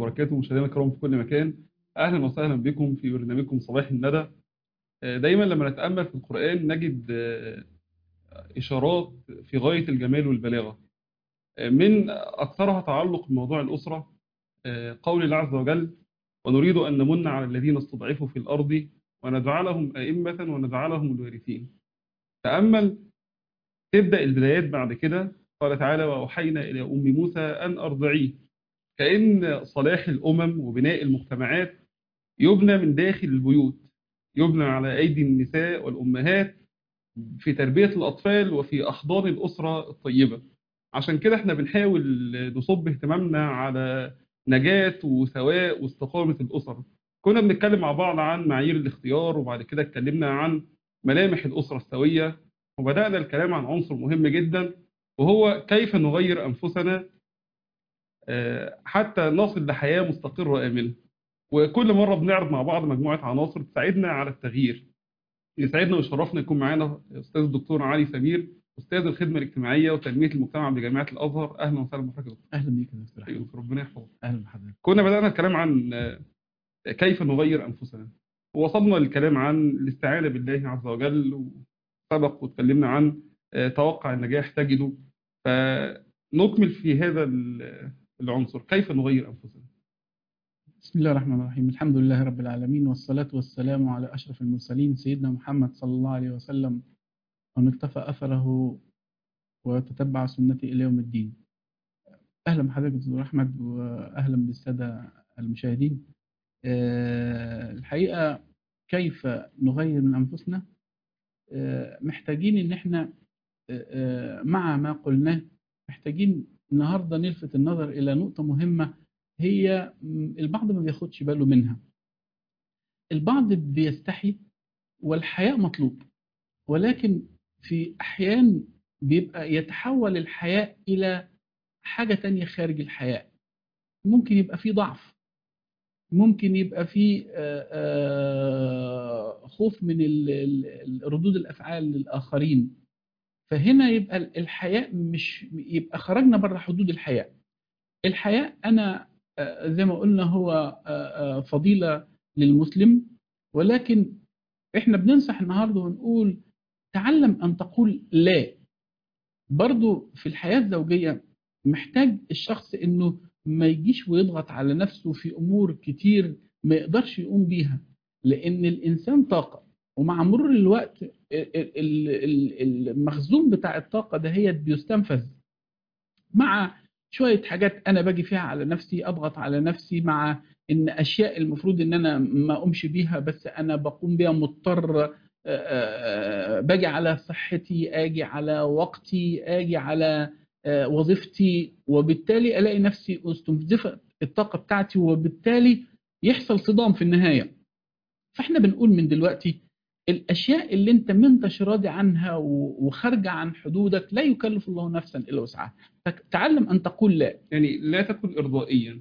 وبركاته مشاهدينا الكرام في كل مكان اهلا وسهلا بكم في برنامجكم صباح الندى آه، دايما لما نتامل في القران نجد آه، اشارات في غايه الجمال والبلاغه آه، من اكثرها تعلق بموضوع الاسره آه، قول الله عز وجل ونريد ان نمن على الذين استضعفوا في الارض ونجعلهم ائمه ونجعلهم الوارثين تامل تبدا البدايات بعد كده قال تعالى واوحينا الى ام موسى ان ارضعيه كأن صلاح الأمم وبناء المجتمعات يبنى من داخل البيوت يبنى على أيدي النساء والأمهات في تربية الأطفال وفي أحضان الأسرة الطيبة عشان كده احنا بنحاول نصب اهتمامنا على نجاة وسواء واستقامة الأسر كنا بنتكلم مع بعض عن معايير الاختيار وبعد كده اتكلمنا عن ملامح الأسرة السوية وبدأنا الكلام عن عنصر مهم جدا وهو كيف نغير أنفسنا حتى نصل لحياة مستقرة وآمنة وكل مرة بنعرض مع بعض مجموعة عناصر تساعدنا على التغيير يسعدنا ويشرفنا يكون معانا أستاذ الدكتور علي سمير أستاذ الخدمة الاجتماعية وتنمية المجتمع بجامعة الأزهر أهلا وسهلا بحضرتك يا دكتور. اهلا بيك يا دكتور أيوة، احمد ربنا يحفظك اهلا بحضرتك كنا بدأنا الكلام عن كيف نغير أنفسنا ووصلنا للكلام عن الاستعانة بالله عز وجل وسبق واتكلمنا عن توقع النجاح تجده فنكمل في هذا العنصر كيف نغير أنفسنا بسم الله الرحمن الرحيم الحمد لله رب العالمين والصلاة والسلام على أشرف المرسلين سيدنا محمد صلى الله عليه وسلم ومن اقتفى أثره وتتبع سنته إلى يوم الدين أهلا بحضرتك يا دكتور أحمد وأهلا بالسادة المشاهدين أه الحقيقة كيف نغير من أنفسنا أه محتاجين إن احنا أه مع ما قلناه محتاجين النهاردة نلفت النظر إلى نقطة مهمة هي البعض ما بياخدش باله منها البعض بيستحي والحياء مطلوب ولكن في أحيان بيبقى يتحول الحياء إلى حاجة تانية خارج الحياء ممكن يبقى في ضعف ممكن يبقى في خوف من ردود الأفعال للآخرين فهنا يبقى الحياء مش يبقى خرجنا بره حدود الحياء الحياء أنا زي ما قلنا هو فضيلة للمسلم ولكن احنا بننصح النهارده ونقول تعلم أن تقول لا برضو في الحياة الزوجية محتاج الشخص انه ما يجيش ويضغط على نفسه في امور كتير ما يقدرش يقوم بيها لان الانسان طاقة ومع مرور الوقت المخزون بتاع الطاقة ده هي بيستنفذ مع شوية حاجات أنا باجي فيها على نفسي أضغط على نفسي مع إن أشياء المفروض إن أنا ما أقومش بيها بس أنا بقوم بيها مضطر باجي على صحتي أجي على وقتي أجي على وظيفتي وبالتالي ألاقي نفسي استنزفت الطاقة بتاعتي وبالتالي يحصل صدام في النهاية فإحنا بنقول من دلوقتي الأشياء اللي أنت ما انتش راضي عنها وخارجة عن حدودك لا يكلف الله نفسا إلا وسعها فتعلم أن تقول لا يعني لا تكن إرضائيا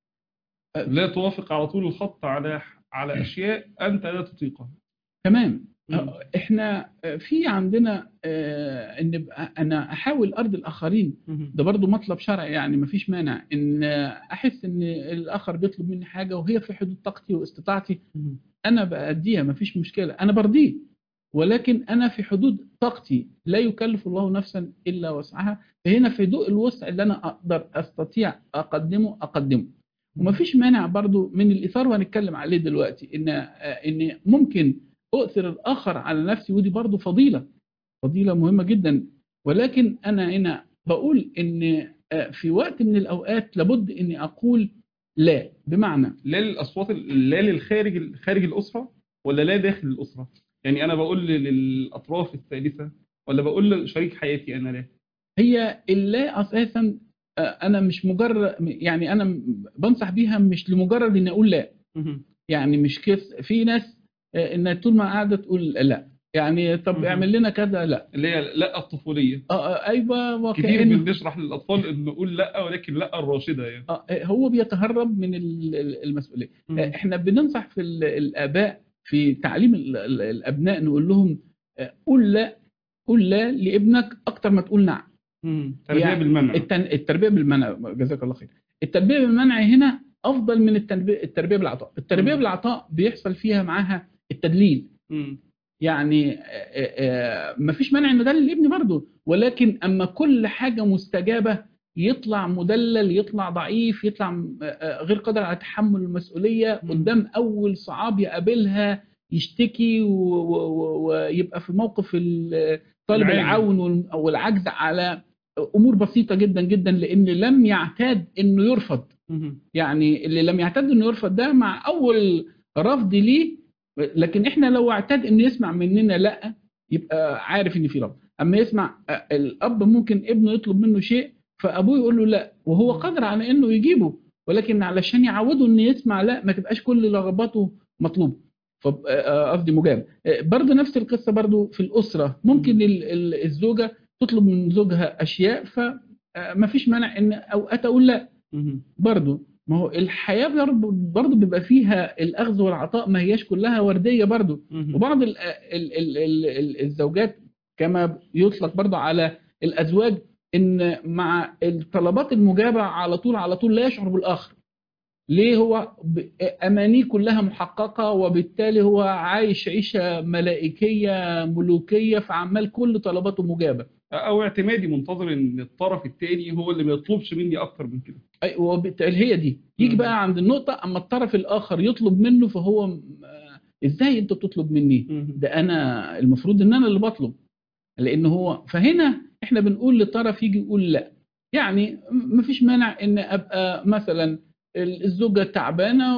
لا توافق على طول الخط على على أشياء أنت لا تطيقها تمام احنا في عندنا ان انا احاول ارضي الاخرين ده برضو مطلب شرعي يعني مفيش مانع ان احس ان الاخر بيطلب مني حاجه وهي في حدود طاقتي واستطاعتي انا بأديها مفيش مشكله انا برضيه ولكن انا في حدود طاقتي لا يكلف الله نفسا الا وسعها فهنا في ضوء الوسع اللي انا اقدر استطيع اقدمه اقدمه ومفيش مانع برضو من الاثار وهنتكلم عليه دلوقتي ان ان ممكن أؤثر الآخر على نفسي ودي برضو فضيلة فضيلة مهمة جدا ولكن أنا هنا بقول إن في وقت من الأوقات لابد إني أقول لا بمعنى لا للأصوات لا للخارج خارج الأسرة ولا لا داخل الأسرة يعني أنا بقول للأطراف الثالثة ولا بقول لشريك حياتي أنا لا هي اللا أساسا أنا مش مجرد يعني أنا بنصح بيها مش لمجرد إني أقول لا يعني مش كيف في ناس ان طول ما قاعده تقول لا يعني طب مهم. اعمل لنا كذا لا اللي هي لا الطفولية اه آه، ايوه كتير وكأن بنشرح للأطفال إن نقول لا ولكن لا الراشدة يعني آه هو بيتهرب من ال- ال- المسؤوليه آه، احنا بننصح في ال- الاباء في تعليم ال- ال- الابناء نقول لهم آه، قول لا قول لا لابنك اكتر ما تقول نعم مم. تربية يعني بالمنع التن... التربيه بالمنع جزاك الله خير التربيه بالمنع هنا افضل من التربيه التربيه بالعطاء التربيه مم. بالعطاء بيحصل فيها معاها التدليل مم. يعني ما فيش مانع ان ندلل الابن برضه ولكن اما كل حاجه مستجابه يطلع مدلل يطلع ضعيف يطلع آه، آه، غير قادر على تحمل المسؤوليه مم. قدام اول صعاب يقابلها يشتكي و- و- و- ويبقى في موقف ال- طالب العاجز. العون وال- والعجز على امور بسيطه جدا جدا لان لم يعتاد انه يرفض مم. يعني اللي لم يعتد انه يرفض ده مع اول رفض ليه لكن احنا لو اعتاد انه يسمع مننا لا يبقى عارف ان في رفض اما يسمع آه، الاب ممكن ابنه يطلب منه شيء فابوه يقول له لا وهو قادر على انه يجيبه ولكن علشان يعوده انه يسمع لا ما تبقاش كل رغباته مطلوبه فب- آه، قصدي مجاب آه، برضه نفس القصه برضه في الاسره ممكن ال- ال- الزوجه تطلب من زوجها اشياء فما فيش مانع ان اوقات اقول لا مم. برضه ما هو الحياه برضه برضه بيبقى فيها الاخذ والعطاء ما هياش كلها ورديه برضه مم. وبعض ال ال ال ال ال الزوجات كما يطلق برضه على الازواج ان مع الطلبات المجابه على طول على طول لا يشعر بالاخر ليه هو ب- امانيه كلها محققه وبالتالي هو عايش عيشه ملائكيه ملوكيه فعمال كل طلباته مجابه او اعتمادي منتظر ان الطرف الثاني هو اللي ما يطلبش مني اكتر من كده أي- وبالتالي هي دي يجي مم. بقى عند النقطه اما الطرف الاخر يطلب منه فهو م- آه، ازاي انت بتطلب مني مم. ده انا المفروض ان انا اللي بطلب لان هو فهنا احنا بنقول لطرف يجي يقول لا يعني م- مفيش مانع ان ابقى مثلا ال- الزوجه تعبانه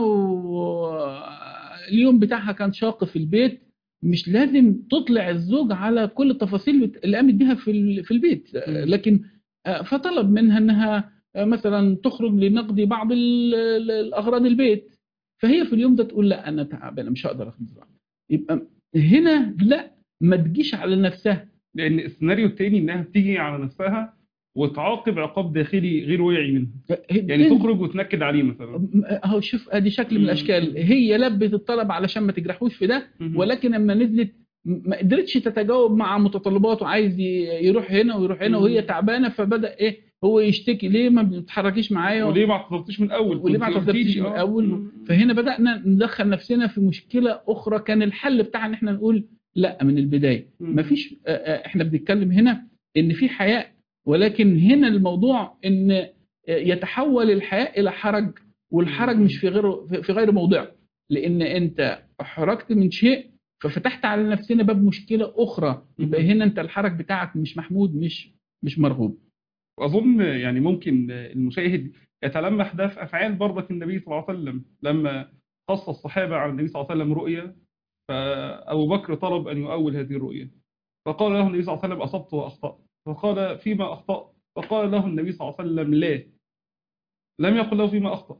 واليوم بتاعها كان شاق في البيت مش لازم تطلع الزوج على كل التفاصيل بت- اللي قامت بيها في ال- في البيت لكن آه، فطلب منها انها آه، مثلا تخرج لنقضي بعض ال- ال- الاغراض البيت فهي في اليوم ده تقول لا انا تعبانه مش هقدر اخرج يبقى هنا لا ما تجيش على نفسها لان السيناريو الثاني انها بتيجي على نفسها وتعاقب عقاب داخلي غير واعي منها يعني تخرج وتنكد عليه مثلا اهو شوف ادي شكل من مم. الاشكال هي لبت الطلب علشان ما تجرحوش في ده مم. ولكن لما نزلت م- ما قدرتش تتجاوب مع متطلباته عايز ي- يروح هنا ويروح هنا مم. وهي تعبانه فبدا ايه هو يشتكي ليه ما بتتحركيش معايا وليه ما اعتذرتيش من الاول وليه ما كنت اعتذرتيش قلتيلي، من آه. الأول؟ مم. فهنا بدانا ندخل نفسنا في مشكله اخرى كان الحل بتاعها ان احنا نقول لا من البدايه مم. مفيش آه، آه، احنا بنتكلم هنا ان في حياء ولكن هنا الموضوع ان آه، يتحول الحياء الى حرج والحرج مم. مش في غير في غير موضعه لان انت احرجت من شيء ففتحت على نفسنا باب مشكله اخرى يبقى مم. هنا انت الحرج بتاعك مش محمود مش مش مرغوب واظن يعني ممكن المشاهد يتلمح ده في افعال برضك النبي صلى الله عليه وسلم لما خص الصحابه على النبي صلى الله عليه وسلم رؤيا فابو بكر طلب ان يؤول هذه الرؤيا فقال له النبي صلى الله عليه وسلم اصبت واخطات فقال فيما اخطات فقال له النبي صلى الله عليه وسلم لا لم يقل له فيما اخطا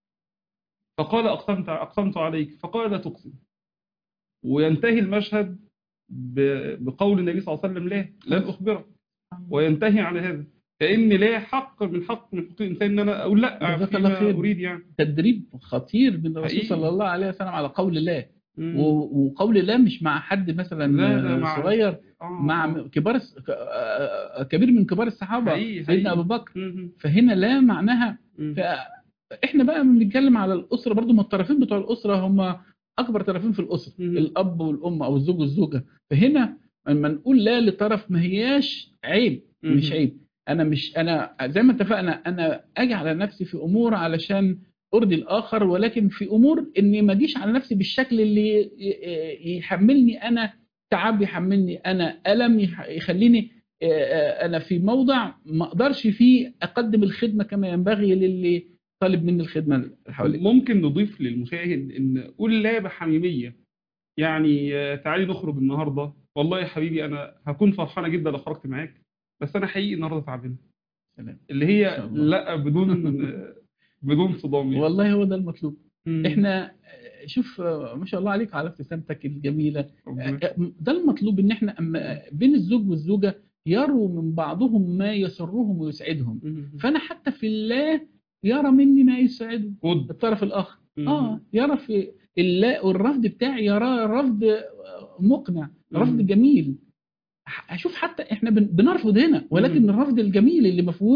فقال اقسمت اقسمت عليك فقال لا تقسم وينتهي المشهد ب- بقول النبي صلى الله عليه وسلم لا لن اخبرك وينتهي على هذا كأن لا حق من حق من حقوق الإنسان إن أنا أقول لا جزاك الله فيما خير. أريد يعني تدريب خطير من الرسول حقيقي. صلى الله عليه وسلم على قول الله مم. و- وقول الله مش مع حد مثلا لا، لا، مع- صغير آه. مع كبار الس- ك- آه، كبير من كبار الصحابه حقيقي، سيدنا حقيقي. ابو بكر مم. فهنا لا معناها مم. احنا بقى بنتكلم على الاسره برضو ما الطرفين بتوع الاسره هم اكبر طرفين في الاسره مم. الاب والام او الزوج والزوجه فهنا لما نقول لا لطرف ما هياش عيب مم. مش عيب انا مش انا زي ما اتفقنا انا اجي على نفسي في امور علشان ارضي الاخر ولكن في امور اني ما اجيش على نفسي بالشكل اللي ي- ي- يحملني انا تعب يحملني انا الم يح- يخليني آه، آه، انا في موضع ما اقدرش فيه اقدم الخدمه كما ينبغي للي طالب مني الخدمه اللي حواليا ممكن نضيف للمشاهد إن قول لا بحميمية يعني آه، تعالي نخرج النهاردة والله يا حبيبي أنا هكون فرحانة جدا لو خرجت معاك بس أنا حقيقي النهاردة تعبانة سلام. اللي إن هي شاء الله. لا بدون آه، بدون صدام يعني. والله هو ده المطلوب مم. احنا آه، شوف آه، ما شاء الله عليك على ابتسامتك الجميله ربنا- ده المطلوب ان احنا أما بين الزوج والزوجه يروا من بعضهم ما يسرهم ويسعدهم مم. فانا حتى في الله يرى مني ما يسعده خد الطرف الاخر مم. اه يرى في الله والرفض بتاعي يراه رفض مقنع رفض مم. جميل اشوف حتى احنا بن- بنرفض هنا ولكن مم. الرفض الجميل اللي ما فيهوش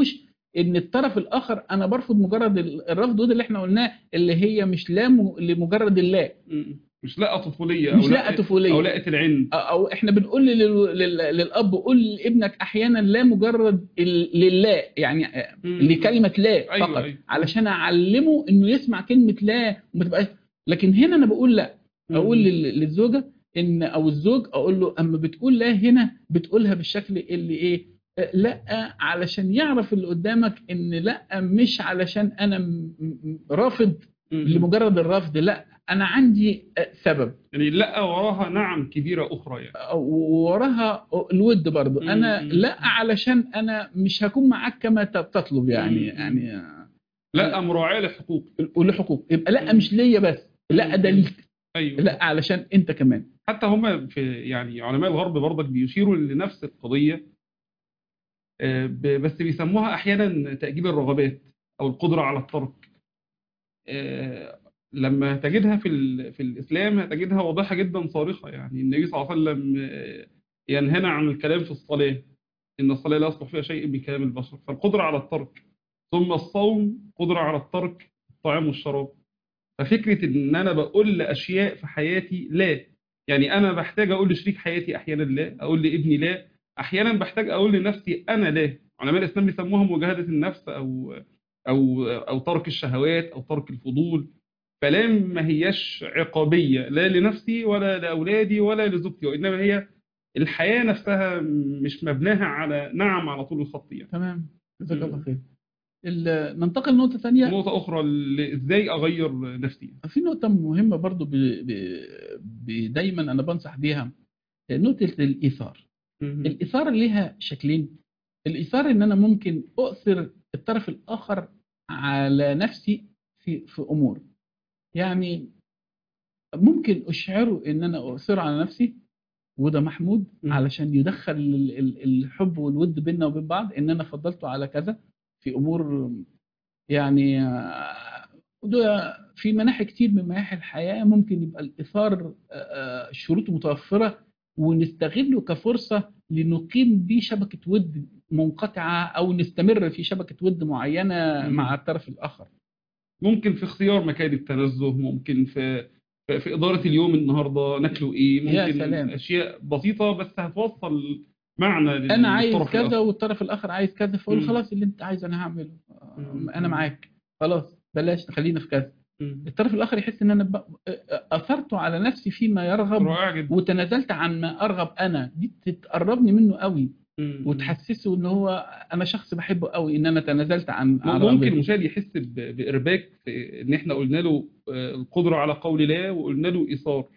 ان الطرف الاخر انا برفض مجرد ال- الرفض وده اللي احنا قلناه اللي هي مش لا م- لمجرد اللا م- مش لا طفوليه مش او لا طفوليه او لاءة العند او احنا بنقول لل- لل- للاب قول لابنك احيانا لا مجرد ال- لله يعني م- لكلمه لا أيوة، فقط أيوة. علشان اعلمه انه يسمع كلمه لا وما تبقاش لكن هنا انا بقول لا اقول م- لل- للزوجه ان او الزوج اقول له اما بتقول لا هنا بتقولها بالشكل اللي ايه آه، لا علشان يعرف اللي قدامك ان لا مش علشان انا م- م- رافض م- لمجرد الرفض لا انا عندي آه، سبب يعني لا وراها نعم كبيره اخرى يعني ووراها الود برضو مم. انا لا علشان انا مش هكون معاك كما ت- تطلب يعني مم. يعني آه، لا مراعاه لحقوق وله حقوق يبقى لا مم. مش ليا بس لا ده ليك ايوه لا علشان انت كمان حتى هم في يعني علماء الغرب برضك بيشيروا لنفس القضيه آه، ب- بس بيسموها احيانا تاجيل الرغبات او القدره على الترك آه، لما تجدها في ال- في الاسلام هتجدها واضحه جدا صارخه يعني النبي صلى الله عليه وسلم آه، ينهانا عن الكلام في الصلاه ان الصلاه لا يصلح فيها شيء من كلام البشر فالقدره على الترك ثم الصوم قدره على الترك الطعام والشراب ففكره ان انا بقول لاشياء في حياتي لا يعني انا بحتاج اقول لشريك حياتي احيانا لا اقول لابني لا احيانا بحتاج اقول لنفسي انا لا علماء الاسلام بيسموها مجاهده النفس او او او ترك الشهوات او ترك الفضول فلام ما هياش عقابيه لا لنفسي ولا لاولادي ولا لزوجتي وانما هي الحياه نفسها مش مبناها على نعم على طول الخط يعني تمام جزاك مم. الله خير ال- ننتقل لنقطه ثانيه نقطه اخرى ل- ازاي اغير نفسي في نقطه مهمه برضو ب... ب... ب... دايما انا بنصح بيها نقطه الايثار الاثاره ليها شكلين الايثار ان انا ممكن اؤثر الطرف الاخر على نفسي في في امور يعني ممكن اشعره ان انا اؤثره على نفسي وده محمود مم. علشان يدخل ال- ال- الحب والود بيننا وبين بعض ان انا فضلته على كذا في امور يعني آه، وده في مناحي كتير من مناحي الحياه ممكن يبقى الايثار آه، آه، شروطه متوفره ونستغله كفرصه لنقيم بيه شبكه ود منقطعه او نستمر في شبكه ود معينه مم. مع الطرف الاخر ممكن في اختيار مكان التنزه ممكن في في في إدارة اليوم النهاردة ناكله إيه يا ممكن سلام. أشياء بسيطة بس هتوصل معنى لل- انا عايز للطرف كذا الآخر. والطرف الاخر عايز كذا فاقول مم. خلاص اللي انت عايزه انا هعمله مم. انا معاك خلاص بلاش خلينا في كذا مم. الطرف الاخر يحس ان انا ب- اثرته على نفسي فيما يرغب رائع جدا وتنازلت عن ما ارغب انا دي تقربني منه قوي مم. وتحسسه ان هو انا شخص بحبه قوي ان انا تنازلت عن عن ممكن رغبتي. المشاهد يحس ب- بإرباك في إن إحنا قلنا له آه، القدرة على قول لا وقلنا له إيثار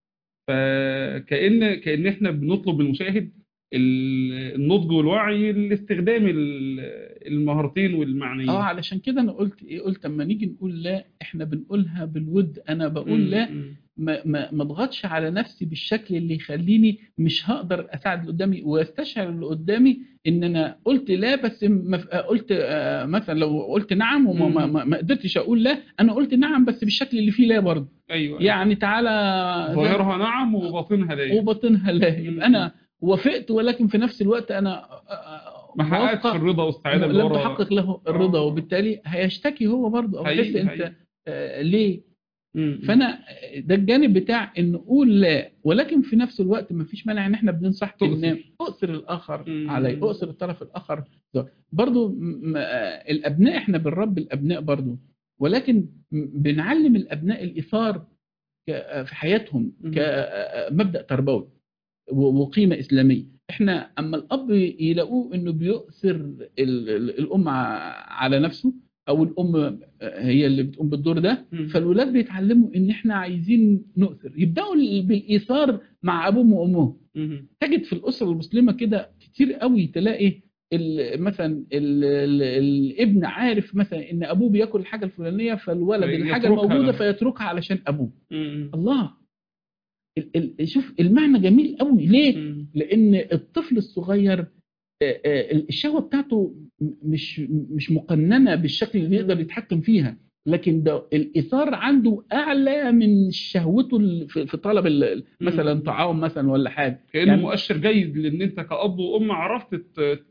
فكأن كأن إحنا بنطلب من المشاهد ال- النضج والوعي لاستخدام ال- المهارتين والمعنيين اه علشان كده انا قلت ايه قلت اما نيجي نقول لا احنا بنقولها بالود انا بقول مم. لا مم. ما ما ما اضغطش على نفسي بالشكل اللي يخليني مش هقدر اساعد اللي قدامي واستشعر اللي قدامي ان انا قلت لا بس ما ف- قلت آه، مثلا لو قلت نعم وما ما, ما, ما قدرتش اقول لا انا قلت نعم بس بالشكل اللي فيه لا برضه أيوه يعني تعالى ظاهرها نعم وباطنها لا وباطنها لا مم. يبقى انا وافقت ولكن في نفس الوقت انا آه، آه، ما حققتش موافقة الرضا والسعادة اللي لم ورا تحقق له الرضا آه. وبالتالي هيشتكي هو برضه او حقيقي- يحس انت حقيقي. آه، ليه مم. فانا ده الجانب بتاع ان نقول لا ولكن في نفس الوقت ما فيش مانع ان احنا بننصح ان تؤثر. اؤثر الاخر مم. علي اؤثر الطرف الاخر برضو م- م- آه، الابناء احنا بنربي الابناء برضو ولكن م- بنعلم الابناء الايثار ك- آه، في حياتهم مم. كمبدا تربوي و- وقيمه اسلاميه احنا اما الاب يلاقوه انه بيؤثر ال- ال- الام ع- على نفسه او الام آه، هي اللي بتقوم بالدور ده مم. فالولاد بيتعلموا ان احنا عايزين نؤثر يبداوا ال- بالايثار مع ابوهم وامهم مم. تجد في الاسره المسلمه كده كتير قوي تلاقي ال- مثلا ال- ال- الابن عارف مثلا ان ابوه بياكل الحاجه الفلانيه فالولد الحاجه يتركها الموجوده له. فيتركها علشان ابوه مم. الله ال- ال- شوف المعنى جميل قوي ليه مم. لان الطفل الصغير آه، آه، الشهوه بتاعته م- مش مش مقننه بالشكل اللي يقدر يتحكم فيها لكن ده الايثار عنده اعلى من شهوته ال- في في طلب ال- مثلا مم. طعام مثلا ولا حاجه كأنه يعني- مؤشر جيد لأن أنت كأب وأم عرفت ت-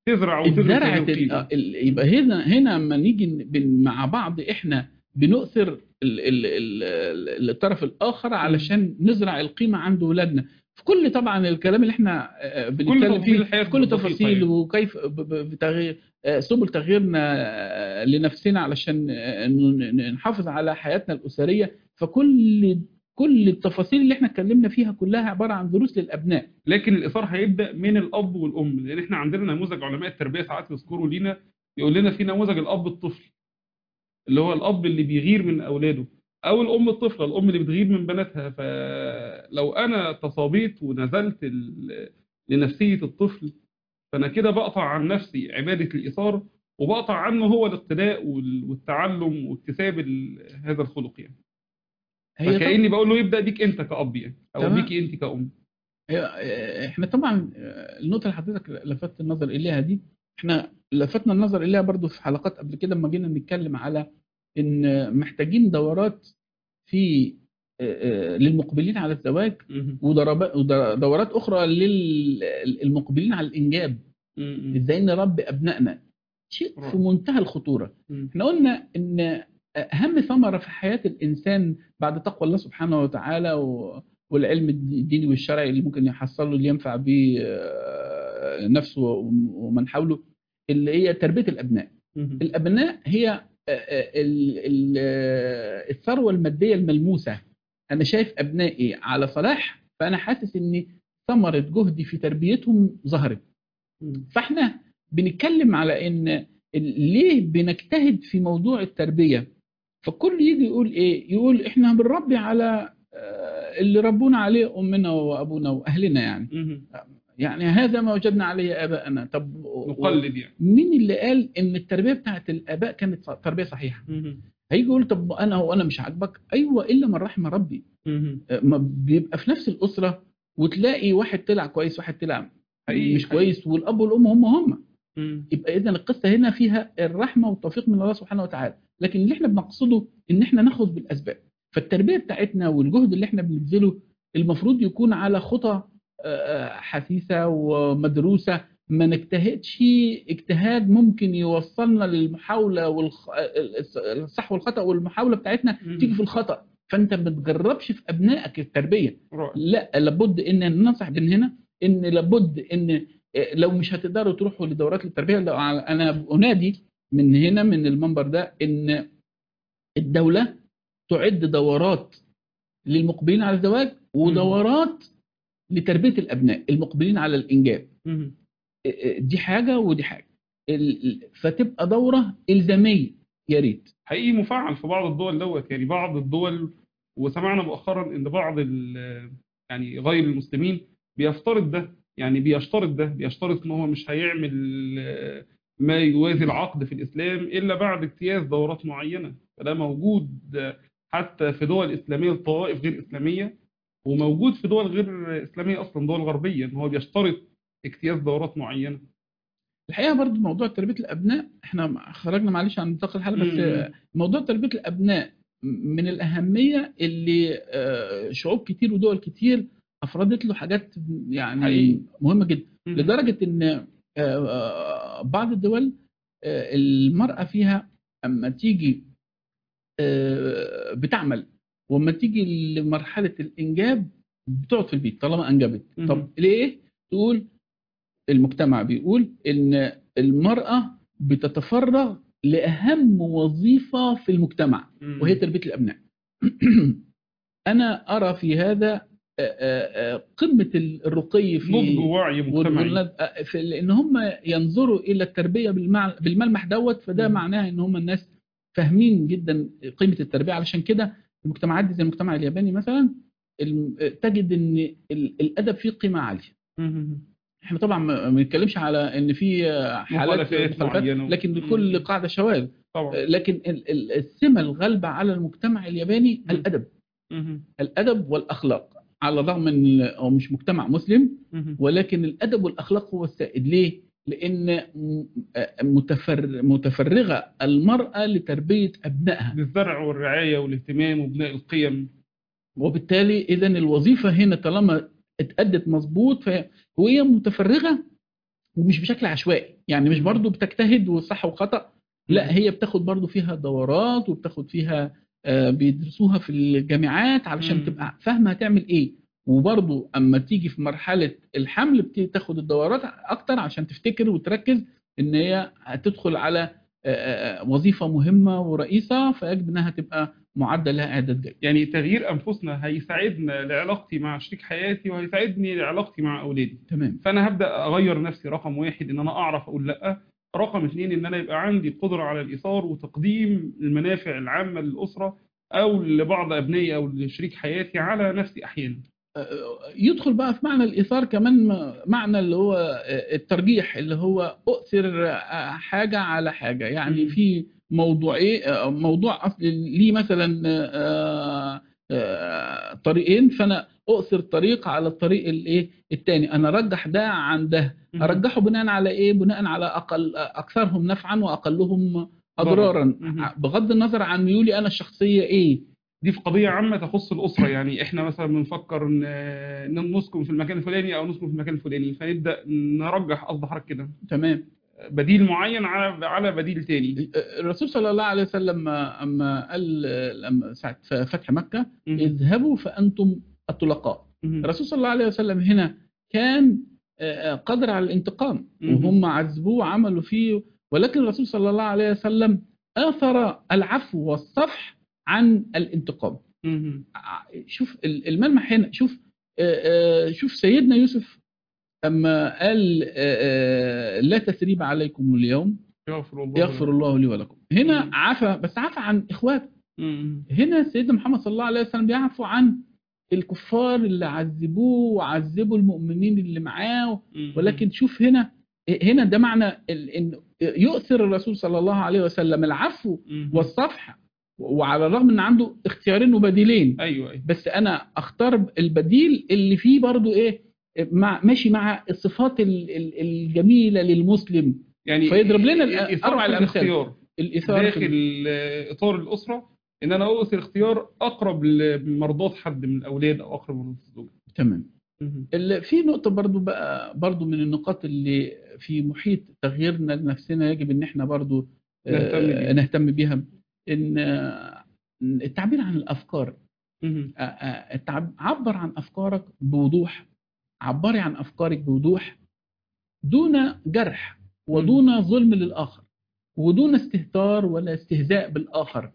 تزرع وتغرس هذه اتزرعت ال- القيمة آه، ال- يبقى هنا هنا لما نيجي ن- بن- مع بعض احنا بنؤثر ال- ال- ال- ال- الطرف الاخر علشان نزرع القيمه عند ولادنا في كل طبعا الكلام اللي احنا آه، بنتكلم تفاصيل فيه الحياة في كل البسيطة تفاصيل يعني. وكيف ب- ب- بتغيير آه، سبل تغييرنا آه، لنفسنا علشان آه، ن- ن- نحافظ على حياتنا الاسريه فكل كل التفاصيل اللي احنا اتكلمنا فيها كلها عباره عن دروس للابناء لكن الاثار هيبدا من الاب والام لان احنا عندنا نموذج علماء التربيه ساعات يذكروا لينا يقول لنا في نموذج الاب الطفل اللي هو الاب اللي بيغير من اولاده او الام الطفله الام اللي بتغير من بناتها فلو انا تصابيت ونزلت ال- لنفسيه الطفل فانا كده بقطع عن نفسي عباده الايثار وبقطع عنه هو الاقتداء وال- والتعلم واكتساب ال- هذا الخلق يعني هي طبعاً- فكاني بقول له يبدا بيك انت كاب يعني او تمام. بيكي انت كأم هي- احنا طبعا آه، النقطه اللي حضرتك لفتت النظر اليها دي احنا لفتنا النظر اليها برضو في حلقات قبل كده لما جينا نتكلم على ان محتاجين دورات في آه، آه، للمقبلين على الزواج مهم. ودربا- ودورات اخرى للمقبلين على الانجاب مهم. ازاي نربي ابنائنا شيء في رائع. منتهى الخطوره مم. احنا قلنا ان اهم ثمره في حياه الانسان بعد تقوى الله سبحانه وتعالى و- والعلم الديني والشرعي اللي ممكن يحصل له اللي ينفع به آه، نفسه ومن حوله اللي هي تربيه الابناء مهم. الابناء هي آه، آه، ال- ال- آه، الثروه الماديه الملموسه انا شايف ابنائي على صلاح فانا حاسس ان ثمره جهدي في تربيتهم ظهرت مم. فاحنا بنتكلم على ان ال- ليه بنجتهد في موضوع التربيه فالكل يجي يقول ايه يقول احنا بنربي على آه، اللي ربونا عليه امنا وابونا واهلنا يعني مهم. يعني هذا ما وجدنا عليه اباءنا طب و- نقلد يعني مين اللي قال ان التربيه بتاعت الاباء كانت تربيه صحيحه مهم. هيجي يقول طب انا هو انا مش عاجبك ايوه الا من رحم ربي مهم. آه، ما بيبقى في نفس الاسره وتلاقي واحد طلع كويس واحد طلع حقيقي، مش حقيقي. كويس والاب والام هم هم مم. يبقى اذا القصه هنا فيها الرحمه والتوفيق من الله سبحانه وتعالى لكن اللي احنا بنقصده ان احنا ناخذ بالاسباب فالتربيه بتاعتنا والجهد اللي احنا بنبذله المفروض يكون على خطى آه، حثيثه ومدروسه ما نجتهدش اجتهاد ممكن يوصلنا للمحاوله والخ... الصح والخطا والمحاوله بتاعتنا مم. تيجي في الخطا فانت ما تجربش في ابنائك التربيه رائع. لا لابد ان ننصح من هنا ان لابد ان لو مش هتقدروا تروحوا لدورات التربيه لو انا انادي من هنا من المنبر ده ان الدوله تعد دورات للمقبلين على الزواج ودورات لتربيه الابناء المقبلين على الانجاب مهم. دي حاجه ودي حاجه ال- فتبقى دوره الزاميه يا ريت حقيقي مفعل في بعض الدول دوت يعني بعض الدول وسمعنا مؤخرا ان بعض ال- يعني غير المسلمين بيفترض ده يعني بيشترط ده بيشترط ان هو مش هيعمل آه، ما يوازي العقد في الاسلام الا بعد اجتياز دورات معينه فده موجود آه، حتى في دول اسلاميه لطوائف غير اسلاميه وموجود في دول غير اسلاميه اصلا دول غربيه ان هو بيشترط اجتياز دورات معينه الحقيقه برضو موضوع تربيه الابناء احنا خرجنا معلش عن نطاق الحلقه بس مم. موضوع تربيه الابناء من الاهميه اللي آه، شعوب كتير ودول كتير افردت له حاجات يعني حقيقي. مهمه جدا مم. لدرجه ان آه، آه، بعض الدول آه، المراه فيها اما تيجي آه، بتعمل واما تيجي لمرحله الانجاب بتقعد في البيت طالما انجبت مم. طب ليه تقول المجتمع بيقول ان المراه بتتفرغ لاهم وظيفه في المجتمع مم. وهي تربيه الابناء انا ارى في هذا آه، آه، آه، قمه الرقي في نضج ووعي مجتمعي والولاد آه، في لان هم ينظروا الى التربيه بالمع- بالملمح دوت فده مم. معناه ان هم الناس فاهمين جدا قيمه التربيه علشان كده المجتمعات دي زي المجتمع الياباني مثلا الم- تجد ان ال- الادب فيه قيمه عاليه مم. احنا طبعا ما ما بنتكلمش على ان في حالات مخالفات معينة. لكن لكل مم. قاعده شواذ طبعا لكن ال- ال- السمه الغالبه على المجتمع الياباني مم. الادب مم. الادب والاخلاق على الرغم ان هو مش مجتمع مسلم مم. ولكن الادب والاخلاق هو السائد ليه لان م- متفر متفرغه المراه لتربيه ابنائها بالزرع والرعاية والاهتمام وبناء القيم وبالتالي اذا الوظيفه هنا طالما اتأدت مظبوط فهي وهي متفرغه ومش بشكل عشوائي يعني مش برضو بتجتهد وصح وخطأ لا هي بتاخد برضو فيها دورات وبتاخد فيها آه، بيدرسوها في الجامعات علشان مم. تبقى فاهمة هتعمل ايه وبرضو اما تيجي في مرحلة الحمل بتيجي تاخد الدورات اكتر عشان تفتكر وتركز ان هي هتدخل على آه، آه، وظيفة مهمة ورئيسة فيجب انها تبقى معدة لها اعداد جيد يعني تغيير انفسنا هيساعدنا لعلاقتي مع شريك حياتي وهيساعدني لعلاقتي مع اولادي تمام فانا هبدا اغير نفسي رقم واحد ان انا اعرف اقول لا رقم اثنين ان انا يبقى عندي قدره على الايثار وتقديم المنافع العامه للاسره او لبعض ابنائي او لشريك حياتي على نفسي احيانا يدخل بقى في معنى الإيثار كمان م- معنى اللي هو الترجيح اللي هو أؤثر حاجة على حاجة يعني مم. في موضوع إيه موضوع أصل ليه مثلا آه، آه، طريقين فأنا أؤثر طريق على الطريق الإيه التاني أنا أرجح ده عن ده أرجحه بناء على إيه بناء على أقل أكثرهم نفعا وأقلهم أضرارا مم. بغض النظر عن ميولي أنا الشخصية إيه دي في قضيه عامه تخص الاسره يعني احنا مثلا بنفكر ان إن نسكن في المكان الفلاني او نسكن في المكان الفلاني فنبدا نرجح قصد حضرتك كده تمام بديل معين على على بديل تاني الرسول صلى الله عليه وسلم اما قال لما ساعه فتح مكه مم. اذهبوا فانتم الطلقاء مم. الرسول صلى الله عليه وسلم هنا كان آه، آه، قادر على الانتقام مم. وهم عذبوه وعملوا فيه ولكن الرسول صلى الله عليه وسلم اثر العفو والصفح عن الانتقام مم. ع- شوف ال- الملمح هنا شوف آه، آه، شوف سيدنا يوسف اما قال آه، آه، لا تثريب عليكم اليوم يغفر الله يغفر الله لي ولكم هنا مم. عفى بس عفى عن اخواته مم. هنا سيدنا محمد صلى الله عليه وسلم بيعفو عن الكفار اللي عذبوه وعذبوا المؤمنين اللي معاه مم. ولكن شوف هنا هنا ده معنى ال- ان يؤثر الرسول صلى الله عليه وسلم العفو مم. والصفح وعلى الرغم ان عنده اختيارين وبديلين ايوه ايوه بس انا اختار البديل اللي فيه برضو ايه مع ماشي مع الصفات ال- ال- الجميله للمسلم يعني فيضرب لنا ال- الإثارة أروع في الأمثال. الاختيار الاثاره في داخل آه، اطار الاسره ان انا اوصل اختيار اقرب لمرضات حد من الاولاد او اقرب لمرضات الزوجه تمام ال- في نقطة برضو بقى برضو من النقاط اللي في محيط تغييرنا لنفسنا يجب ان احنا برضو آه، نهتم بيها. نهتم بيها ان آه، التعبير عن الافكار مم. آه، آه، التعب- عبر عن افكارك بوضوح عبري عن افكارك بوضوح دون جرح ودون ظلم للاخر ودون استهتار ولا استهزاء بالاخر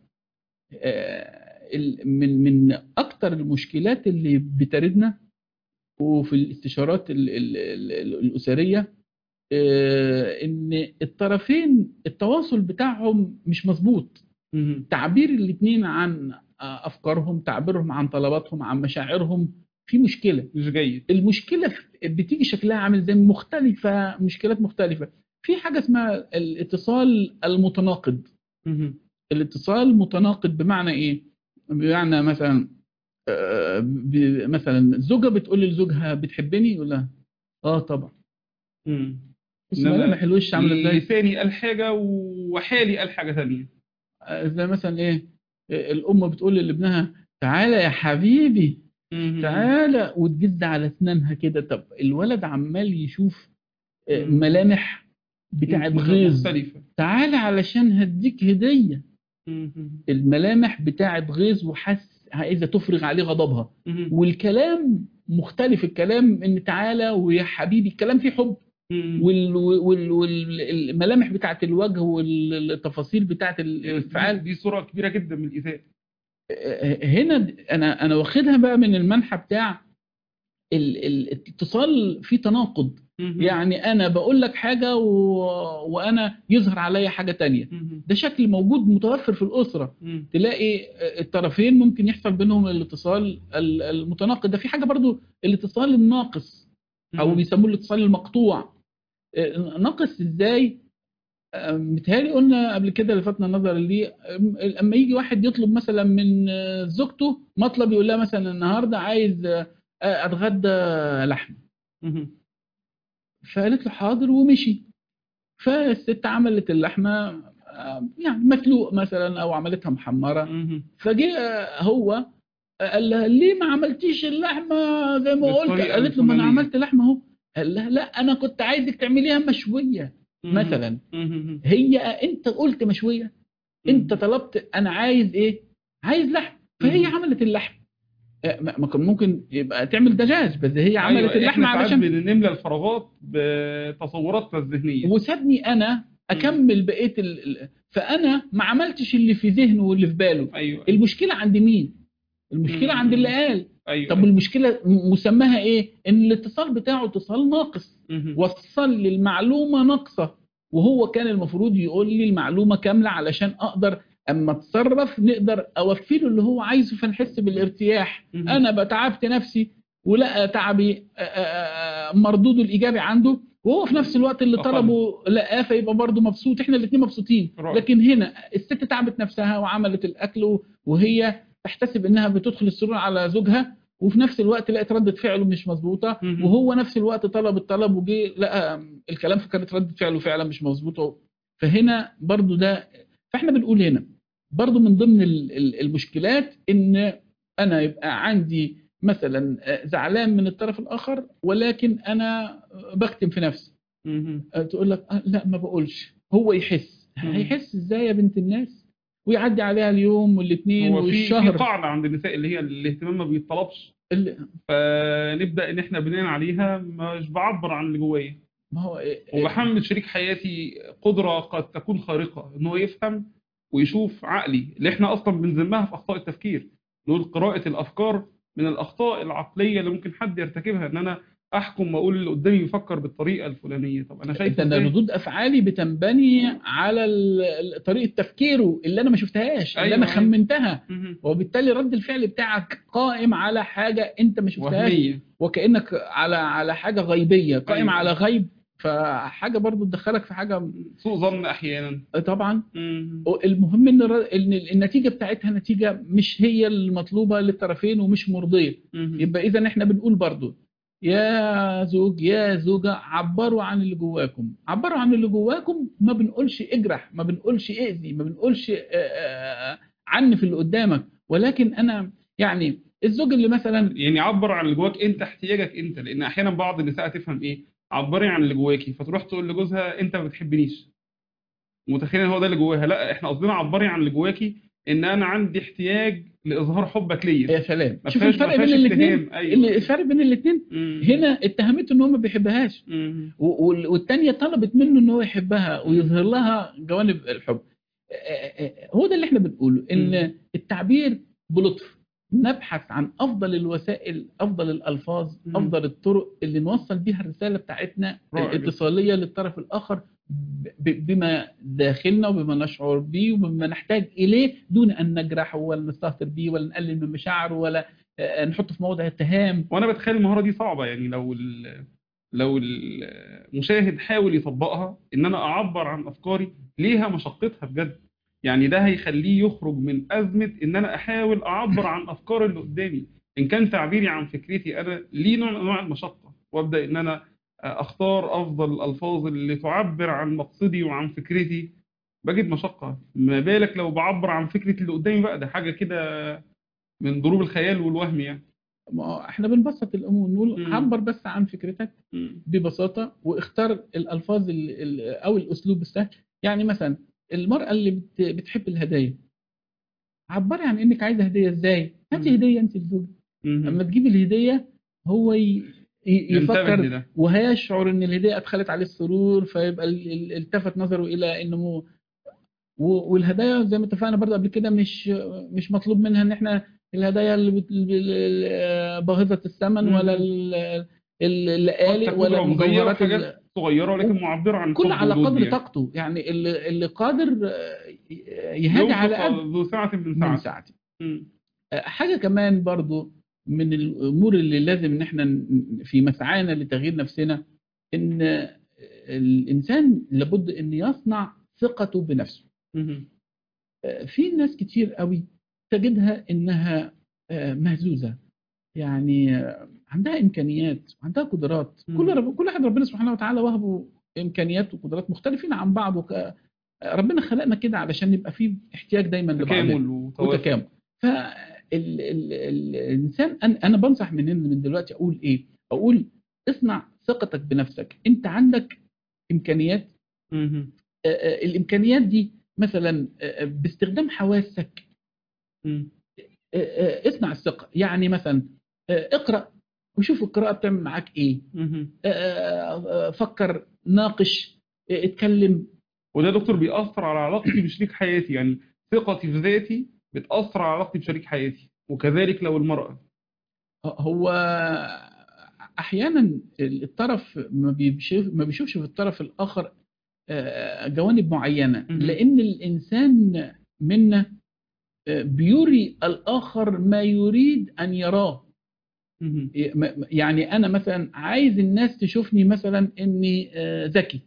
آه، ال- من من اكتر المشكلات اللي بتردنا وفي الاستشارات ال- ال- ال- الاسريه آه، ان الطرفين التواصل بتاعهم مش مظبوط مم. تعبير الاثنين عن آه، افكارهم تعبيرهم عن طلباتهم عن مشاعرهم في مشكله مش جيد المشكله في- بتيجي شكلها عامل زي مختلفه مشكلات مختلفه في حاجه اسمها الاتصال المتناقض مم. الاتصال متناقض بمعنى ايه بمعنى مثلا آه، ب- مثلا الزوجه بتقول لزوجها بتحبني يقول لها اه طبعا مم. بص إنما ملامح الوش عامله ازاي لساني قال حاجه وحالي قال حاجه ثانيه آه، زي مثلا ايه آه، الام بتقول لابنها تعالى يا حبيبي تعالى وتجد على اسنانها كده طب الولد عمال يشوف آه، مم. ملامح بتاعت غيظ مختلفه تعالى علشان هديك هديه مم. الملامح بتاعت غيظ وحس عايزه تفرغ عليه غضبها مم. والكلام مختلف الكلام ان تعالى ويا حبيبي الكلام فيه حب مم. والملامح وال والملامح بتاعت الوجه والتفاصيل بتاعت الافعال دي صوره كبيره جدا من الايذاء هنا انا انا واخدها بقى من المنحى بتاع ال- ال- الاتصال فيه تناقض مم. يعني انا بقول لك حاجه و... وانا يظهر عليا حاجه تانية مم. ده شكل موجود متوفر في الاسره مم. تلاقي الطرفين ممكن يحصل بينهم الاتصال ال- المتناقض ده في حاجه برضو الاتصال الناقص او مم. بيسموه الاتصال المقطوع آه، ناقص ازاي آه، متهيألي قلنا قبل كده لفتنا النظر ليه آه، اما يجي واحد يطلب مثلا من آه، زوجته مطلب يقول لها مثلا النهارده عايز آه، اتغدى لحمه مم. فقالت له حاضر ومشي فالست عملت اللحمه آه، يعني مسلوق مثلا او عملتها محمره مم. فجاء هو قال لها ليه ما عملتيش اللحمه زي ما قلت بالطريقة قالت له ما انا الفلانية. عملت لحمه اهو قال لها لا انا كنت عايزك تعمليها مشويه مم. مثلا مم. هي انت قلت مشويه انت طلبت انا عايز ايه عايز لحم فهي مم. عملت اللحم آه، ما ما كان ممكن يبقى تعمل دجاج بس هي عملت أيوة، اللحم إحنا ساعات علشان بنملى الفراغات بتصوراتنا الذهنيه وسابني انا اكمل بقيه ال... ال- فانا ما عملتش اللي في ذهنه واللي في باله ايوه المشكله عند مين المشكله مم. عند اللي قال ايوه طب المشكله م- مسماها ايه ان الاتصال بتاعه اتصال ناقص مم. وصل لي المعلومه ناقصه وهو كان المفروض يقول لي المعلومه كامله علشان اقدر اما اتصرف نقدر اوفي له اللي هو عايزه فنحس بالارتياح مم. انا بتعبت نفسي ولقى تعبي آه، آه، آه، مردوده الايجابي عنده وهو في نفس الوقت اللي أقل. طلبه لقاه فيبقى برضه مبسوط احنا الاثنين مبسوطين رائع. لكن هنا الست تعبت نفسها وعملت الاكل وهي تحتسب انها بتدخل السرور على زوجها وفي نفس الوقت لقت ردة فعله مش مظبوطه مهم. وهو نفس الوقت طلب الطلب وجه لقى الكلام فكانت ردة فعله فعلا مش مظبوطه فهنا برضو ده فاحنا بنقول هنا برضو من ضمن ال- ال- المشكلات ان انا يبقى عندي مثلا آه، زعلان من الطرف الاخر ولكن انا آه، بكتم في نفسي مهم. آه، تقول لك آه، لا ما بقولش هو يحس مم. هيحس ازاي يا بنت الناس ويعدي عليها اليوم والاثنين هو في في والشهر قاعده عند النساء اللي هي الاهتمام ما بيتطلبش اللي- فنبدا ان احنا بناء عليها مش بعبر عن اللي جوايا ما هو إيه- وبحمل شريك حياتي قدره قد تكون خارقه ان هو يفهم ويشوف عقلي اللي احنا اصلا بنذمها في اخطاء التفكير نقول قراءه الافكار من الاخطاء العقليه اللي ممكن حد يرتكبها ان انا احكم واقول اللي قدامي بيفكر بالطريقه الفلانيه طب انا شايف ده انا ردود افعالي بتنبني على ال- ال- طريقه تفكيره اللي انا ما شفتهاش اللي أيوة، انا أيوة. خمنتها وبالتالي رد الفعل بتاعك قائم على حاجه انت ما شفتهاش وهميه وكانك على على حاجه غيبيه قائم أيوة. على غيب فحاجه برضو تدخلك في حاجه سوء ظن احيانا طبعا مم. المهم ان الر- ان النتيجه بتاعتها نتيجه مش هي المطلوبه للطرفين ومش مرضيه مم. يبقى اذا احنا بنقول برضو يا زوج يا زوجة عبروا عن اللي جواكم عبروا عن اللي جواكم ما بنقولش اجرح ما بنقولش اذي ما بنقولش آه، آه، عنف اللي قدامك ولكن انا يعني الزوج اللي مثلا يعني عبر عن اللي جواك انت احتياجك انت لان احيانا بعض النساء تفهم ايه عبري عن اللي جواكي فتروح تقول لجوزها انت ما بتحبنيش متخيل هو ده اللي جواها لا احنا قصدنا عبري عن اللي جواكي ان انا عندي احتياج لاظهار حبك ليا يا سلام ما شوف فيهاش- الفرق ما فيهاش بين الاثنين اتهام. أيوة. الفرق بين الاثنين مم. هنا اتهمته ان هو ما بيحبهاش مم. و- وال- والتانية طلبت منه ان هو يحبها ويظهر لها جوانب الحب آه، آه، آه، هو ده اللي احنا بنقوله ان مم. التعبير بلطف نبحث عن افضل الوسائل افضل الالفاظ مم. افضل الطرق اللي نوصل بيها الرساله بتاعتنا رائع جدا. الاتصاليه للطرف الاخر ب- بما داخلنا وبما نشعر به وبما نحتاج اليه دون ان نجرحه ولا نستهتر به ولا نقلل من مشاعره ولا آه، نحطه في موضع اتهام وانا بتخيل المهاره دي صعبه يعني لو ال- لو المشاهد حاول يطبقها ان انا اعبر عن افكاري ليها مشقتها بجد يعني ده هيخليه يخرج من ازمه ان انا احاول اعبر عن افكار اللي قدامي ان كان تعبيري عن فكرتي انا ليه نوع من انواع المشقه وابدا ان انا اختار افضل الالفاظ اللي تعبر عن مقصدي وعن فكرتي بجد مشقه ما بالك لو بعبر عن فكره اللي قدامي بقى ده حاجه كده من ضروب الخيال والوهم يعني ما هو احنا بنبسط الامور نقول مم. عبر بس عن فكرتك مم. ببساطه واختار الالفاظ ال- ال- او الاسلوب السهل يعني مثلا المراه اللي بت- بتحب الهدايا عبري عن انك عايزه هديه ازاي هاتي مم. هديه انت لزوجك مم. اما تجيب الهديه هو ي- ي- ينتبه يفكر لده. وهيشعر ان الهديه ادخلت عليه السرور فيبقى ال- ال- التفت نظره الى انه مو- و- والهدايا زي ما اتفقنا برضه قبل كده مش مش مطلوب منها ان احنا الهدايا اللي بت- ال- باهظه الثمن مم. ولا ال- ال- قد اللآلئ تكون ولا رمزية المجوهرات ال- وحاجات صغيرة ولكن معبرة عن كل حب على وجود قدر يعني. طاقته يعني اللي, اللي قادر آه، يهدي ينفق على قد ذو سعة من من سعة ساعته مم. آه، حاجه كمان برضو من الامور اللي لازم ان احنا ن- في مسعانا لتغيير نفسنا ان آه، الانسان لابد ان يصنع ثقته بنفسه مم. آه، في ناس كتير قوي تجدها انها آه، مهزوزه يعني آه، عندها امكانيات وعندها قدرات مم. كل رب... كل واحد ربنا سبحانه وتعالى وهبه امكانيات وقدرات مختلفين عن بعض وك... آه، ربنا خلقنا كده علشان يبقى فيه احتياج دايما لبعضنا تكامل وتوافق وتكامل فالإنسان أنا أنا بنصح من من دلوقتي أقول إيه؟ أقول اصنع ثقتك بنفسك انت عندك امكانيات مهم. آه، آه، الامكانيات دي مثلا آه، آه، باستخدام حواسك مم. آه، آه، اصنع الثقه يعني مثلا آه، اقرا وشوف القراءه بتعمل معاك ايه مهم. آه، آه، آه، فكر ناقش آه، اتكلم وده يا دكتور بيأثر على علاقتي بشريك حياتي يعني ثقتي في ذاتي بتأثر على علاقتي بشريك حياتي وكذلك لو المرأة هو احيانا الطرف ما بيشوف ما بيشوفش في الطرف الاخر آه، جوانب معينه مهم. لان الانسان منا آه، بيري الاخر ما يريد ان يراه مهم. يعني انا مثلا عايز الناس تشوفني مثلا اني آه، ذكي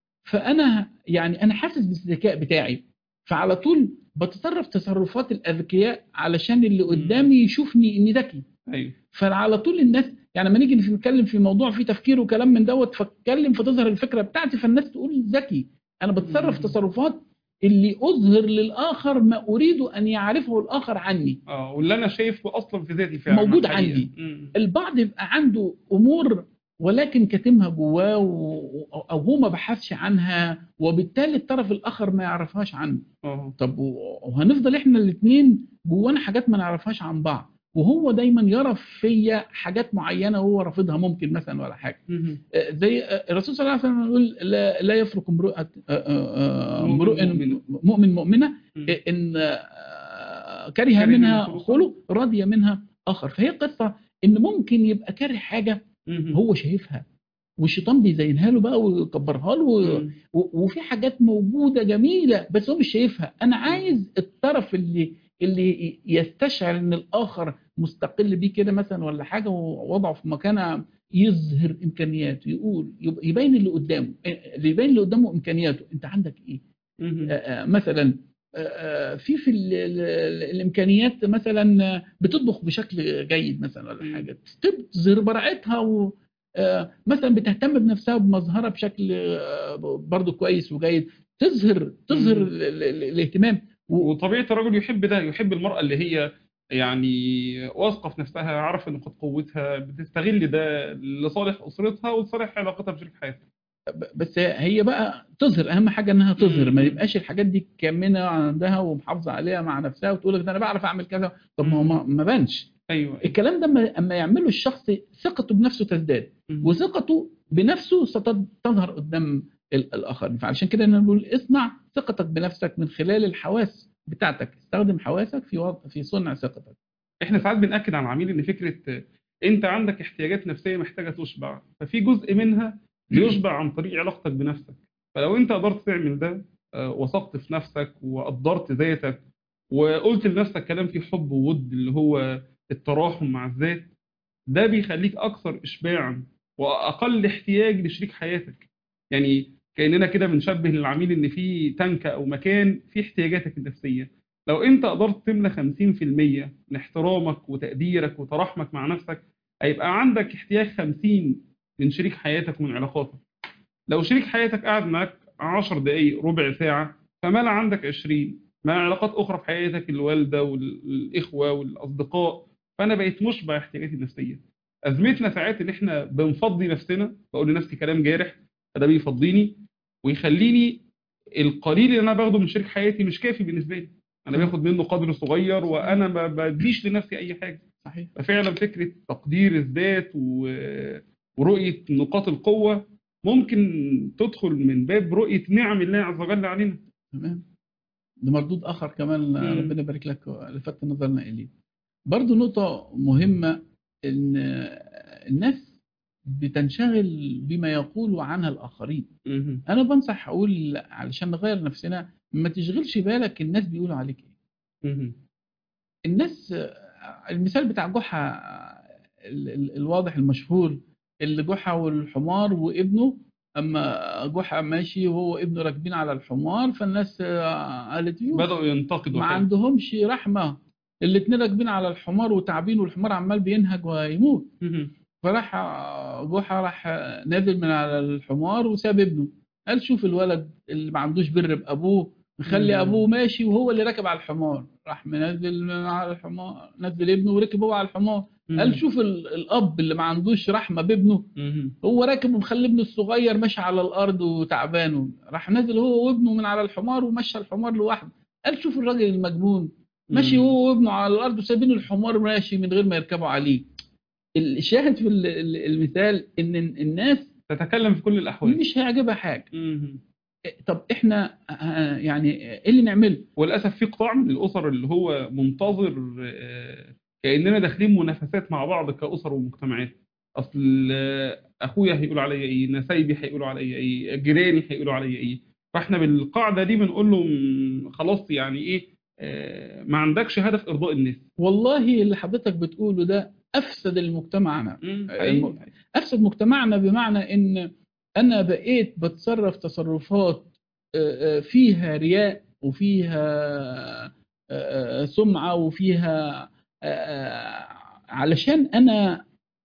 فانا يعني انا حاسس بالذكاء بتاعي فعلى طول بتصرف تصرفات الاذكياء علشان اللي مم. قدامي يشوفني اني ذكي ايوه فعلى طول الناس يعني لما نيجي نتكلم في موضوع فيه تفكير وكلام من دوت فاتكلم فتظهر الفكره بتاعتي فالناس تقول ذكي انا بتصرف مم. تصرفات اللي اظهر للاخر ما اريد ان يعرفه الاخر عني اه واللي انا شايفه اصلا في ذاتي فعلا موجود الحقيقة. عندي. مم. البعض يبقى عنده امور ولكن كاتمها جواه و- او هو ما بحثش عنها وبالتالي الطرف الاخر ما يعرفهاش عنه اه طب و- وهنفضل احنا الاثنين جوانا حاجات ما نعرفهاش عن بعض وهو دايما يرى فيا حاجات معينه وهو رافضها ممكن مثلا ولا حاجه مهم. آه، زي آه، الرسول صلى الله عليه وسلم يقول لا, لا يفرق امرؤ آه، آه، آه، مؤمن امرؤ مؤمنة. مؤمن مؤمنه مم. ان آه، كره كره منها منها خلق رضي منها اخر فهي قصه ان ممكن يبقى كاره حاجه مهم. هو شايفها والشيطان بيزينها له بقى ويكبرها له و- مم. و- وفي حاجات موجوده جميله بس هو مش شايفها انا عايز الطرف اللي اللي يستشعر ان الاخر مستقل بيه كده مثلا ولا حاجه ووضعه في مكانه يظهر امكانياته يقول يبقى- يبين اللي قدامه اللي يبين اللي قدامه امكانياته انت عندك ايه مهم. آه، آه، مثلا آه، آه، في في ال- ال- الامكانيات مثلا آه، بتطبخ بشكل جيد مثلا ولا مم. حاجه تظهر براعتها و آه، مثلا بتهتم بنفسها بمظهرها بشكل آه، برضو كويس وجيد تظهر تظهر مم. ال- ال- ال- الاهتمام و- وطبيعة الرجل يحب ده يحب المرأة اللي هي يعني واثقة في نفسها عارفة نقاط قوتها بتستغل ده لصالح أسرتها ولصالح علاقتها بشريك حياتها ب- بس هي بقى تظهر اهم حاجه انها تظهر ما مم. يبقاش الحاجات دي كامنه عندها ومحافظه عليها مع نفسها وتقول لك ده انا بعرف اعمل كذا طب ما هو ما ما بانش أيوه الكلام ده اما اما يعمله الشخص ثقته بنفسه تزداد مم. وثقته بنفسه ستظهر قدام ال- الاخرين فعشان كده انا بقول اصنع ثقتك بنفسك من خلال الحواس بتاعتك استخدم حواسك في وضع في صنع ثقتك احنا ساعات بنأكد على العميل ان فكرة انت عندك احتياجات نفسية محتاجة تشبع ففي جزء منها بيشبع عن طريق علاقتك بنفسك فلو انت قدرت تعمل ده آه، وثقت في نفسك وقدرت ذاتك وقلت لنفسك كلام فيه حب وود اللي هو التراحم مع الذات ده بيخليك اكثر اشباعا واقل احتياج لشريك حياتك يعني كاننا كده بنشبه للعميل ان في تنكه او مكان فيه احتياجاتك النفسيه لو انت قدرت تملى 50% من احترامك وتقديرك وترحمك مع نفسك هيبقى عندك احتياج 50 من شريك حياتك ومن علاقاتك لو شريك حياتك قاعد معاك 10 دقايق ربع ساعة فملا عندك 20 مع علاقات أخرى في حياتك الوالدة والإخوة والأصدقاء فأنا بقيت مشبع احتياجاتي النفسية أزمتنا ساعات إن إحنا بنفضي نفسنا بقول لنفسي كلام جارح فده بيفضيني ويخليني القليل اللي أنا باخده من شريك حياتي مش كافي بالنسبة لي أنا باخد منه قدر صغير وأنا ما بديش لنفسي أي حاجة صحيح ففعلا فكرة تقدير الذات و- ورؤية نقاط القوة ممكن تدخل من باب رؤية نعم الله عز وجل علينا تمام ده مردود اخر كمان مم. ربنا يبارك لك لفت نظرنا اليه برضو نقطه مهمه ان الناس بتنشغل بما يقول عنها الاخرين مهم. انا بنصح اقول علشان نغير نفسنا ما تشغلش بالك الناس بيقولوا عليك ايه مهم. الناس المثال بتاع جحا ال- ال- الواضح المشهور اللي جحا والحمار وابنه اما جحا ماشي وهو ابنه راكبين على الحمار فالناس آه، قالت يوه بدأوا ينتقدوا ما حاجة. عندهمش رحمه الاتنين راكبين على الحمار وتعبين والحمار عمال بينهج ويموت مهم. فراح جحا راح نازل من على الحمار وساب ابنه قال شوف الولد اللي ما عندوش بر بابوه مخلي مم. ابوه ماشي وهو اللي راكب على الحمار راح منزل من على الحمار نزل ابنه وركب هو على الحمار قال شوف ال- الاب اللي ما عندوش رحمه بابنه مم. هو راكب ومخلي ابنه الصغير ماشي على الارض وتعبان راح نازل هو وابنه من على الحمار ومشى الحمار لوحده قال شوف الراجل المجنون ماشي مم. هو وابنه على الارض وسايبين الحمار ماشي من غير ما يركبوا عليه الشاهد في ال- ال- المثال ان الناس تتكلم في كل الاحوال مش هيعجبها حاجه مم. طب احنا آه، يعني ايه اللي نعمله وللاسف في قطاع من الاسر اللي هو منتظر آه، كاننا داخلين منافسات مع بعض كاسر ومجتمعات اصل آه، اخويا هيقولوا عليا ايه نسايبي هيقولوا عليا ايه جيراني هيقولوا عليا ايه فاحنا بالقاعده دي بنقول له م، خلاص يعني ايه آه، ما عندكش هدف ارضاء الناس والله اللي حضرتك بتقوله ده افسد المجتمعنا مم، الم- حقيقي. افسد مجتمعنا بمعنى ان انا بقيت بتصرف تصرفات آه، آه، فيها رياء وفيها آه، آه، سمعه وفيها آه، آه، علشان انا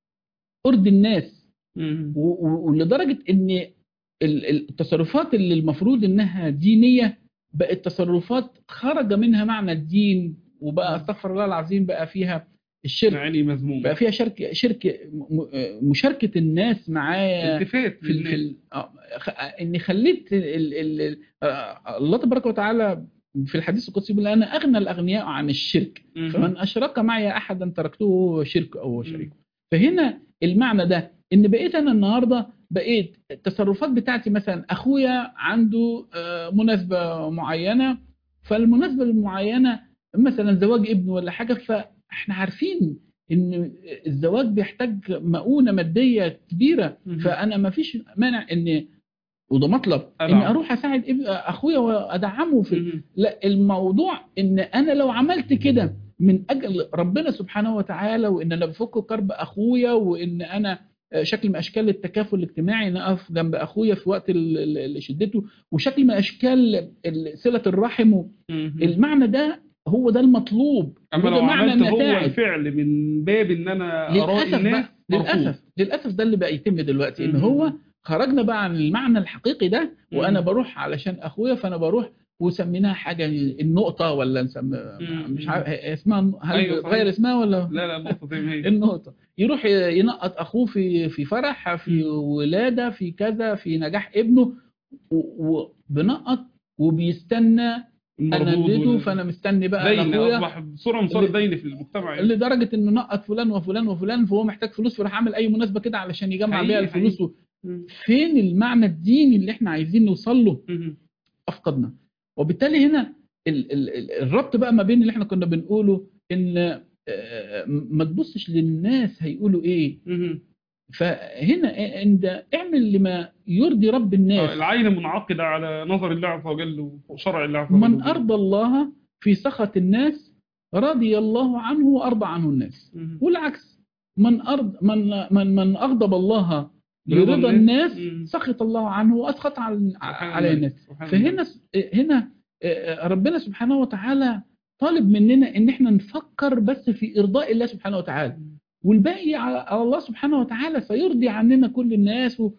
ارضي الناس مم. و- و- ولدرجه ان ال- ال- التصرفات اللي المفروض انها دينيه بقت تصرفات خرج منها معنى الدين وبقى استغفر الله العظيم بقى فيها الشرك يعني مذموم بقى فيها شرك شرك م- م- مشاركه الناس معايا التفات في ال- في ال- آه، خ- اني خليت ال ال ال آه، الله تبارك وتعالى في الحديث القدسي بيقول انا اغنى الاغنياء عن الشرك مم. فمن اشرك معي احدا تركته هو شرك او هو مم. شريك فهنا المعنى ده ان بقيت انا النهارده بقيت التصرفات بتاعتي مثلا اخويا عنده آه، مناسبه معينه فالمناسبه المعينه مثلا زواج ابنه ولا حاجه فاحنا عارفين ان الزواج بيحتاج مؤونه ماديه كبيره مم. فانا ما فيش مانع ان وده مطلب ان أدعم. اروح اساعد ابن- اخويا وادعمه في مم. لا الموضوع ان انا لو عملت كده من اجل ربنا سبحانه وتعالى وان انا بفك كرب اخويا وان انا آه، شكل من اشكال التكافل الاجتماعي ان اقف جنب اخويا في وقت ال- ال- اللي شدته وشكل من اشكال ال- صله الرحم و- مم. المعنى ده هو ده المطلوب اما وده لو معنى عملت هو النتائج. الفعل من باب ان انا ارائي للاسف الناس بقى مرفوض. للاسف للاسف ده اللي بقى يتم دلوقتي ان مم. هو خرجنا بقى عن المعنى الحقيقي ده وانا مم. بروح علشان اخويا فانا بروح وسميناها حاجه النقطه ولا نسمي مم. مش عارف اسمها هل أيوة صحيح. غير اسمها ولا لا لا النقطه زي ما هي النقطه يروح ينقط اخوه في في فرح في مم. ولاده في كذا في نجاح ابنه و- وبنقط وبيستنى انا المردود اديته وال- فانا مستني بقى دين لاخويا اصبح بصوره من صور الدين في المجتمع يعني. لدرجه انه نقط فلان وفلان وفلان فهو محتاج فلوس فراح عامل اي مناسبه كده علشان يجمع حقيقي، بيها الفلوس حقيقي. و- مم. فين المعنى الديني اللي احنا عايزين نوصل له مم. افقدنا وبالتالي هنا ال ال ال- الربط بقى ما بين اللي احنا كنا بنقوله ان آه، ما تبصش للناس هيقولوا ايه مم. فهنا عند اعمل لما يرضي رب آه، الناس العين منعقده على نظر الله عز وجل وشرع الله عز وجل من ارضى الله في سخط الناس رضي الله عنه وارضى عنه الناس مم. والعكس من أرض من من من أغضب الله برضا لرضا الناس. الناس مم. سخط الله عنه وأسخط على سبحان على الله. الناس سبحان فهنا هنا ربنا سبحانه وتعالى طالب مننا ان احنا نفكر بس في ارضاء الله سبحانه وتعالى الله. والباقي على الله سبحانه وتعالى سيرضي عننا كل الناس و...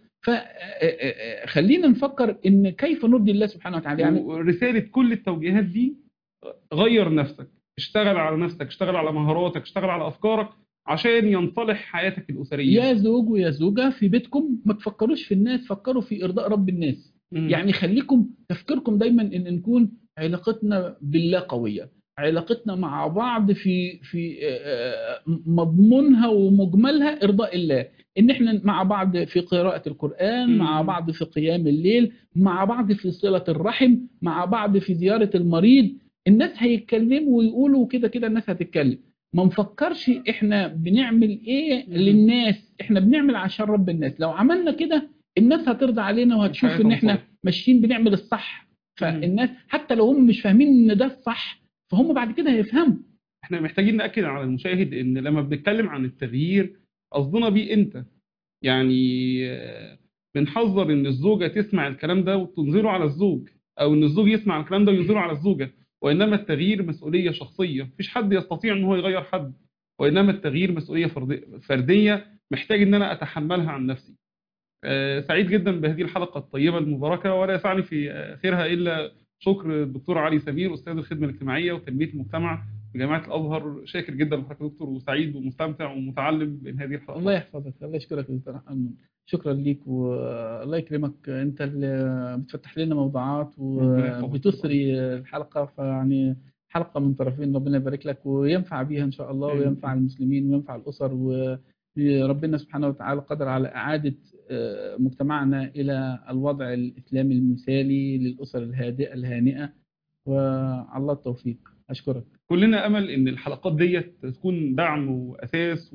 فخلينا نفكر ان كيف نرضي الله سبحانه وتعالى يعني ورسالة كل التوجيهات دي غير نفسك اشتغل على نفسك اشتغل على مهاراتك اشتغل على أفكارك عشان ينصلح حياتك الأسرية يا زوج ويا زوجة في بيتكم ما تفكروش في الناس فكروا في إرضاء رب الناس مم. يعني خليكم تفكيركم دايما ان نكون علاقتنا بالله قويه علاقتنا مع بعض في في آه، مضمونها ومجملها ارضاء الله ان احنا مع بعض في قراءه القران مم. مع بعض في قيام الليل مع بعض في صله الرحم مع بعض في زياره المريض الناس هيتكلموا ويقولوا كده كده الناس هتتكلم ما نفكرش احنا بنعمل ايه مم. للناس احنا بنعمل عشان رب الناس لو عملنا كده الناس هترضى علينا وهتشوف الحياة ان احنا تنصلح. ماشيين بنعمل الصح فالناس حتى لو هم مش فاهمين ان ده الصح فهم بعد كده هيفهموا احنا محتاجين نأكد على المشاهد ان لما بنتكلم عن التغيير قصدنا بيه انت يعني آه، بنحذر ان الزوجة تسمع الكلام ده وتنظره على الزوج او ان الزوج يسمع الكلام ده وينظره على الزوجة وانما التغيير مسؤولية شخصية مفيش حد يستطيع ان هو يغير حد وانما التغيير مسؤولية فردي- فردية محتاج ان انا اتحملها عن نفسي آه، سعيد جدا بهذه الحلقة الطيبة المباركة ولا يسعني في آه، خيرها الا شكر الدكتور علي سمير استاذ الخدمة الاجتماعية وتنمية المجتمع في جامعة الأزهر شاكر جدا لحضرتك يا دكتور وسعيد ومستمتع ومتعلم من هذه الحلقة الله يحفظك الله يشكرك يا دكتور أمين شكرا ليك والله يكرمك انت اللي بتفتح لنا موضوعات ربنا يحفظك. وبتسري الحلقه فيعني حلقه من طرفين ربنا يبارك لك وينفع بيها ان شاء الله آمين. وينفع المسلمين وينفع الاسر وربنا سبحانه وتعالى قدر على اعاده آه، مجتمعنا الى الوضع الاسلامي المثالي للاسر الهادئه الهانئه وعلى الله التوفيق اشكرك كلنا امل ان الحلقات ديت تكون دعم واساس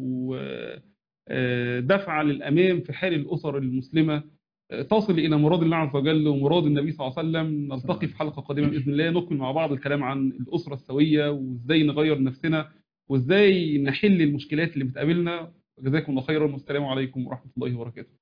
ودفعه للامام في حال الاسر المسلمه آه، تصل الى مراد الله عز وجل ومراد النبي صلى الله عليه وسلم نلتقي في حلقه قادمه باذن الله نكمل مع بعض الكلام عن الاسره السويه وازاي نغير نفسنا وازاي نحل المشكلات اللي بتقابلنا جزاكم الله خيرا والسلام عليكم ورحمه الله وبركاته